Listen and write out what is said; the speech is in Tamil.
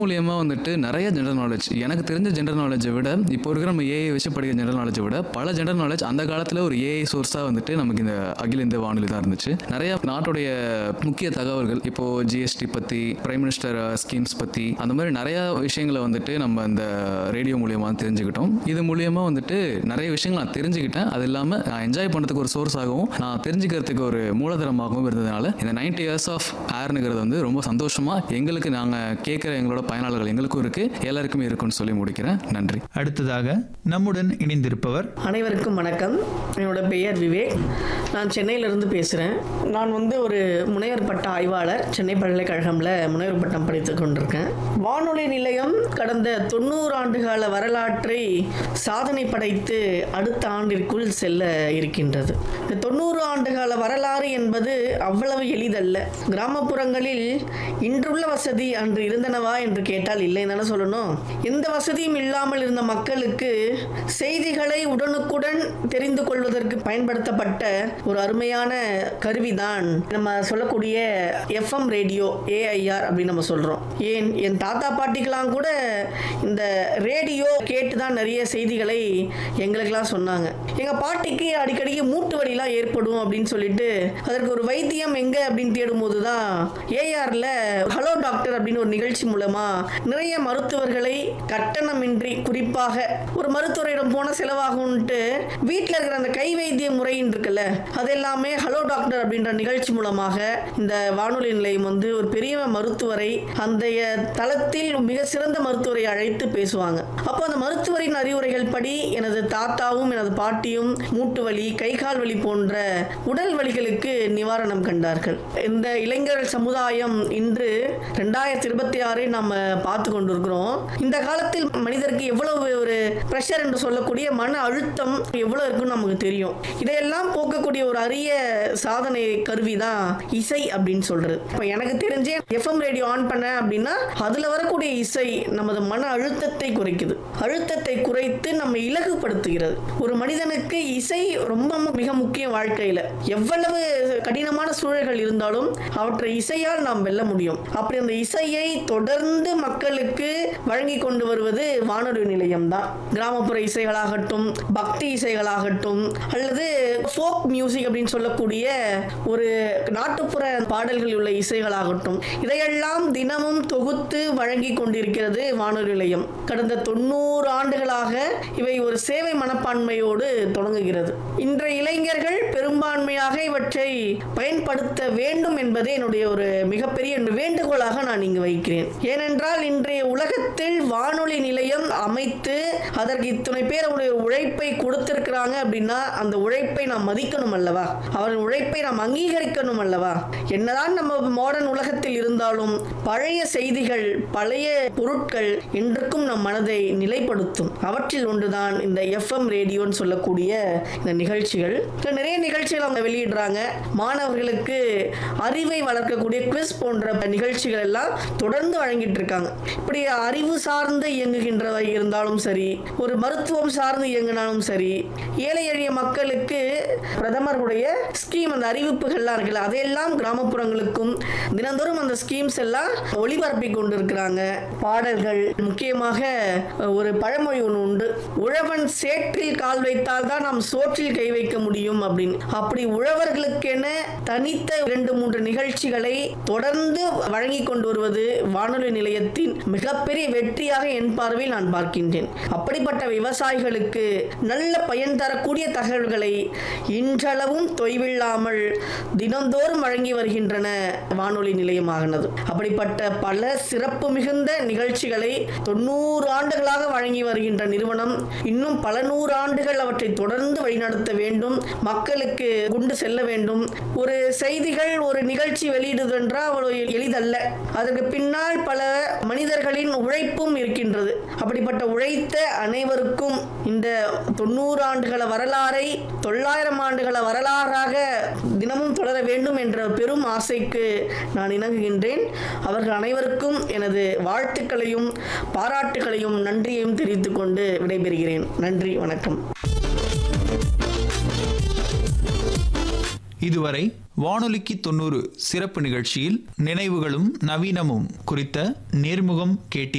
மூலியமா வந்துட்டு நிறைய ஜென்ரல் நாலேஜ் எனக்கு தெரிஞ்ச ஜென்ரல் நாலேஜை விட இப்போ இருக்கிற நம்ம ஏஐ வச்சு படிக்கிற ஜென்ரல் நாலேஜை விட பல ஜென்ரல் நாலேஜ் அந்த காலத்தில் ஒரு ஏஐ சோர்ஸாக வந்துட்டு நமக்கு இந்த அகில இந்திய வானொலி தான் இருந்துச்சு நிறைய நாட்டுடைய முக்கிய தகவல்கள் இப்போ ஜிஎஸ்டி பற்றி பிரைம் மினிஸ்டர் ஸ்கீம்ஸ் பற்றி அந்த மாதிரி நிறைய விஷயங்களை வந்துட்டு நம்ம இந்த ரேடியோ மூலியமாக தெரிஞ்சுக்கிட்டோம் இது மூலியமாக வந்துட்டு நிறைய விஷயங்கள் நான் தெரிஞ்சுக்கிட்டேன் அது இல்லாமல் நான் என்ஜாய் பண்ணுறதுக்கு ஒரு சோர்ஸாகவும் நான் தெரிஞ்சுக்கிறதுக்கு ஒரு மூலதனமாகவும் இருந்ததுனால இந்த 90 இயர்ஸ் ஆஃப் ஏர்னுங்கிறது வந்து ரொம்ப சந்தோஷமாக எங்களுக்கு நாங்கள் கேட்குற எங்களோட பயனாளர்கள் எங்களுக்கும் இருக்குது எல்லாருக்குமே இருக்குன்னு சொல்லி முடிக்கிறேன் நன்றி அடுத்ததாக நம்முடன் இணைந்திருப்பவர் அனைவருக்கும் வணக்கம் என்னோட பெயர் விவேக் நான் சென்னையிலிருந்து பேசுகிறேன் நான் வந்து ஒரு முனைவர் பட்ட ஆய்வாளர் சென்னை பல்கலைக்கழகம்ல முனைவர் பட்டம் படித்து கொண்டிருக்கேன் வானொலி நிலையம் கடந்த தொண்ணூறு ஆண்டுகால வரலாற்றை சாதனை படைத்து அடுத்த ஆண்டிற்குள் செல்ல இருக்கின்றது இந்த தொண்ணூறு ஆண்டுகால வரலாறு என்பது அவ்வளவு எளிதல்ல கிராமப்புறங்களில் இன்றுள்ள வசதி அன்று இருந்தனவா என்று கேட்டால் இல்லை தானே சொல்லணும் எந்த வசதியும் இல்லாமல் இருந்த மக்களுக்கு செய்திகளை உடனுக்குடன் தெரிந்து கொள்வதற்கு பயன்படுத்தப்பட்ட ஒரு அருமையான கருவிதான் நம்ம சொல்லக்கூடிய எஃப்எம் ரேடியோ ஏஐஆர் அப்படின்னு நம்ம சொல்றோம் ஏன் என் தாத்தா பாட்டிக்கெல்லாம் கூட இந்த ரேடியோ கேட்டு தான் நிறைய செய்திகளை எங்களுக்கெல்லாம் சொன்னாங்க எங்க பாட்டிக்கு அடிக்கடிக்கு மூட்டு வலிலாம் ஏற்படும் அப்படின்னு சொல்லிட்டு அதற்கு ஒரு வைத்தியம் எங்க அப்படின்னு தேடும்போது தான் ஏஆர்ல ஹலோ டாக்டர் அப்படின்னு ஒரு நிகழ்ச்சி மூலமா நிறைய மருத்துவர்களை கட்டணமின்றி குறிப்பாக ஒரு மருத்துவரிடம் போன செலவாகும்ட்டு வீட்டில் இருக்கிற அந்த கை வைத்திய முறைன்னு இருக்குல்ல அது எல்லாமே ஹலோ டாக்டர் அப்படின்ற நிகழ்ச்சி மூலமாக இந்த வானொலி நிலையம் வந்து ஒரு பெரிய மருத்துவரை அந்த தளத்தில் மிக சிறந்த மருத்துவரை அழைத்து பேசுவாங்க அப்போ அந்த மருத்துவரின் அறிவுரைகள் படி எனது தாத்தாவும் எனது பாட்டியும் மூட்டு வலி கை கால் வலி போன்ற உடல் வலிகளுக்கு நிவாரணம் கண்டார்கள் இந்த இளைஞர்கள் சமுதாயம் இன்று ரெண்டாயிரத்தி இருபத்தி ஆறை நாம் பார்த்து கொண்டிருக்கிறோம் இந்த காலத்தில் மனிதருக்கு எவ்வளவு ஒரு ப்ரெஷர் என்று சொல்லக்கூடிய மன அழுத்தம் எவ்வளவு இருக்குன்னு நமக்கு தெரியும் இதையெல்லாம் போக்கக்கூடிய ஒரு அரிய சாதனை கருவி தான் இசை அப்படின்னு சொல்றது இப்போ எனக்கு தெரிஞ்சே எஃப்எம் ரேடியோ ஆன் பண்ணேன் அப்படின்னா அதுல வரக்கூடிய இசை நமது மன அழுத்தத்தை குறைக்குது அழுத்தத்தை குறைத்து நம்ம இலகுபடுத்துகிறது ஒரு மனிதனுக்கு இசை ரொம்ப மிக முக்கியம் வாழ்க்கையில எவ்வளவு கடினமான சூழல்கள் இருந்தாலும் அவற்றை இசையால் நாம் வெல்ல முடியும் அப்படி அந்த இசையை தொடர்ந்து மக்களுக்கு வழங்கி கொண்டு வருவது வானொலி நிலையம் தான் கிராமப்புற இசைகளாகட்டும் பக்தி இசைகளாகட்டும் அல்லது ஃபோக் மியூசிக் அப்படின்னு சொல்லக்கூடிய ஒரு நாட்டுப்புற பாடல்கள் உள்ள இசைகளாகட்டும் இதையெல்லாம் தினமும் தொகுத்து வழங்கி கொண்டிருக்கிறது வானொலி நிலையம் கடந்த தொண்ணூறு ஆண்டுகளாக இவை ஒரு சேவை மனப்பான்மையோடு தொடங்குகிறது இன்றைய இளைஞர்கள் பெரும்பான்மையாக இவற்றை பயன்படுத்த வேண்டும் என்பதே என்னுடைய ஒரு மிகப்பெரிய வேண்டுகோளாக நான் இங்கு வைக்கிறேன் ஏனென்றால் இன்றைய உலகத்தில் வானொலி நிலையம் அமைத்து அதற்கு இத்தனை பேர் அவருடைய உழைப்பை கொடுத்திருக்கிறாங்க அப்படின்னா அந்த உழைப்பை நாம் மதிக்கணும் அல்லவா அவரின் உழைப்பை நாம் அங்கீகரிக்கணும் அல்லவா என்னதான் நம்ம மாடர்ன் உலகத்தில் இருந்தாலும் பழைய செய்திகள் பழைய பொருட்கள் இன்றுக்கும் நம் மனதை நிலைப்படுத்தும் அவற்றில் ஒன்றுதான் இந்த எஃப்எம் ரேடியோன்னு சொல்லக்கூடிய இந்த நிகழ்ச்சிகள் இதுல நிறைய நிகழ்ச்சிகள் அவங்க வெளியிடுறாங்க மாணவர்களுக்கு அறிவை வளர்க்கக்கூடிய குவிஸ் போன்ற நிகழ்ச்சிகள் எல்லாம் தொடர்ந்து வழங்கிட்டு இருக்காங்க இப்படி அறிவு சார்ந்து இயங்குகின்றவை இருந்தாலும் சரி ஒரு மருத்துவம் சார்ந்து இயங்கினாலும் சரி ஏழை எளிய மக்களுக்கு பிரதமருடைய ஸ்கீம் அந்த அறிவிப்புகள்லாம் இருக்குல்ல அதையெல்லாம் கிராமப்புறங்களுக்கும் தினந்தோறும் அந்த ஸ்கீம்ஸ் எல்லாம் ஒளிபரப்பி கொண்டிருக்கிறாங்க பாடல்கள் முக்கியமாக ஒரு பழமொழி ஒன்று உண்டு உழவன் சேற்றில் கால் வைத்தால் தான் நாம் சோற்றில் கை வைக்க முடியும் அப்படின்னு அப்படி உழவர்களுக்கென தனித்த இரண்டு மூன்று நிகழ்ச்சிகளை தொடர்ந்து வழங்கி கொண்டு வருவது வானொலி நிலையத்தின் மிகப்பெரிய வெற்றியாக என் பார்வையில் நான் பார்க்கின்றேன் அப்படிப்பட்ட விவசாயிகளுக்கு நல்ல பயன் தரக்கூடிய தகவல்களை இன்றளவும் தொய்வில்லாமல் தினந்தோறும் வழங்கி வருகின்றன வானொலி நிலையமாகினது அப்படிப்பட்ட பல சிறப்பு மிகுந்த நிகழ்ச்சிகளை தொண்ணூறு ஆண்டுகளாக வழங்கி வருகின்ற நிறுவனம் இன்னும் பல நூறு ஆண்டுகள் அவற்றை தொடர்ந்து வழிநடத்த வேண்டும் மக்களுக்கு கொண்டு செல்ல வேண்டும் ஒரு செய்திகள் ஒரு நிகழ்ச்சி வெளியிடுவது என்றால் அவ்வளவு எளிதல்ல அதற்கு பின்னால் பல மனிதர்களின் உழைப்பும் இருக்கின்றது அப்படிப்பட்ட உழைத்த அனைவருக்கும் இந்த தொண்ணூறு ஆண்டுகள வரலாறை தொள்ளாயிரம் ஆண்டுகள வரலாறாக தினமும் தொடர வேண்டும் என்ற பெரும் ஆசைக்கு நான் இணங்குகின்றேன் அவர்கள் அனைவருக்கும் எனது வாழ்த்துக்களையும் பாராட்டுகளையும் நன்றியையும் தெரிவித்துக் கொண்டு விடைபெறுகிறேன் நன்றி வணக்கம் இதுவரை வானொலிக்கு தொண்ணூறு சிறப்பு நிகழ்ச்சியில் நினைவுகளும் நவீனமும் குறித்த நேர்முகம் கேட்டீர்கள்